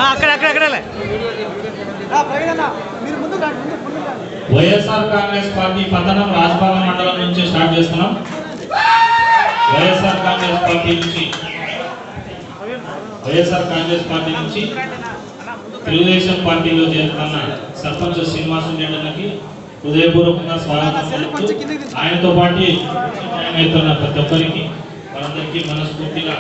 అక్కడ అక్కడ అక్కడలే వైఎస్ఆర్ కాంగ్రెస్ పార్టీ పతనం రాజపాలెం మండలం నుంచి స్టార్ట్ చేస్తున్నాం వైఎస్ఆర్ కాంగ్రెస్ పార్టీ నుంచి వైఎస్ఆర్ కాంగ్రెస్ పార్టీ నుంచి తెలుగుదేశం పార్టీలో చేరుతున్న సర్పంచ్ శ్రీనివాసు రెడ్డికి హృదయపూర్వకంగా స్వాగతం పలుకుతూ ఆయనతో పాటు ఆయన అవుతున్న ప్రతి ఒక్కరికి వారందరికీ మనస్ఫూర్తిగా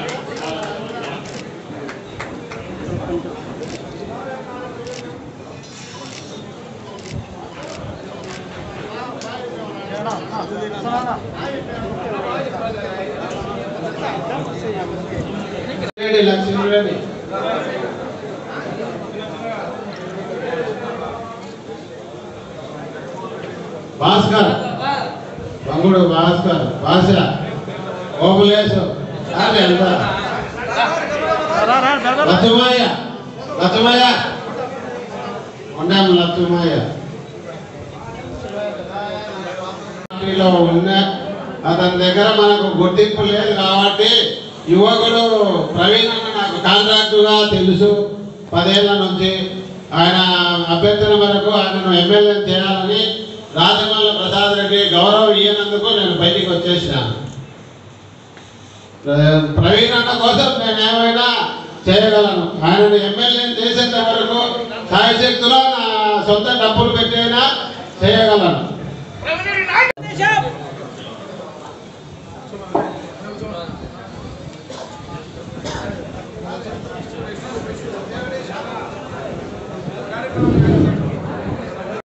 రెడ్డి లక్ష్మీ రెడ్డి భాస్కర్ బంగుడు భాస్కర్ భాష ఓపులేశం ఎంత లక్ష్మయ్య లక్ష్మయ్య ఉన్నాము లక్ష్మయ్య పార్టీలో ఉన్న అతని దగ్గర మనకు గుర్తింపు లేదు కాబట్టి యువకుడు ప్రవీణ్ అన్న నాకు కాంట్రాక్టుగా తెలుసు పదేళ్ల నుంచి ఆయన అభ్యర్థన వరకు ఆయనను ఎమ్మెల్యే చేయాలని రాజమల్ల ప్రసాద్ రెడ్డి గౌరవం ఇయ్యనందుకు నేను బయటికి వచ్చేసిన ప్ర- ప్రవీణ్ అన్న కోసం నేను ఏమైనా చేయగలను ఆయనను ఎమ్మెల్యే చేసేంత వరకు సాయశక్తిలో నా సొంత డబ్బులు పెట్టైనా చేయగలను ¡Vamos!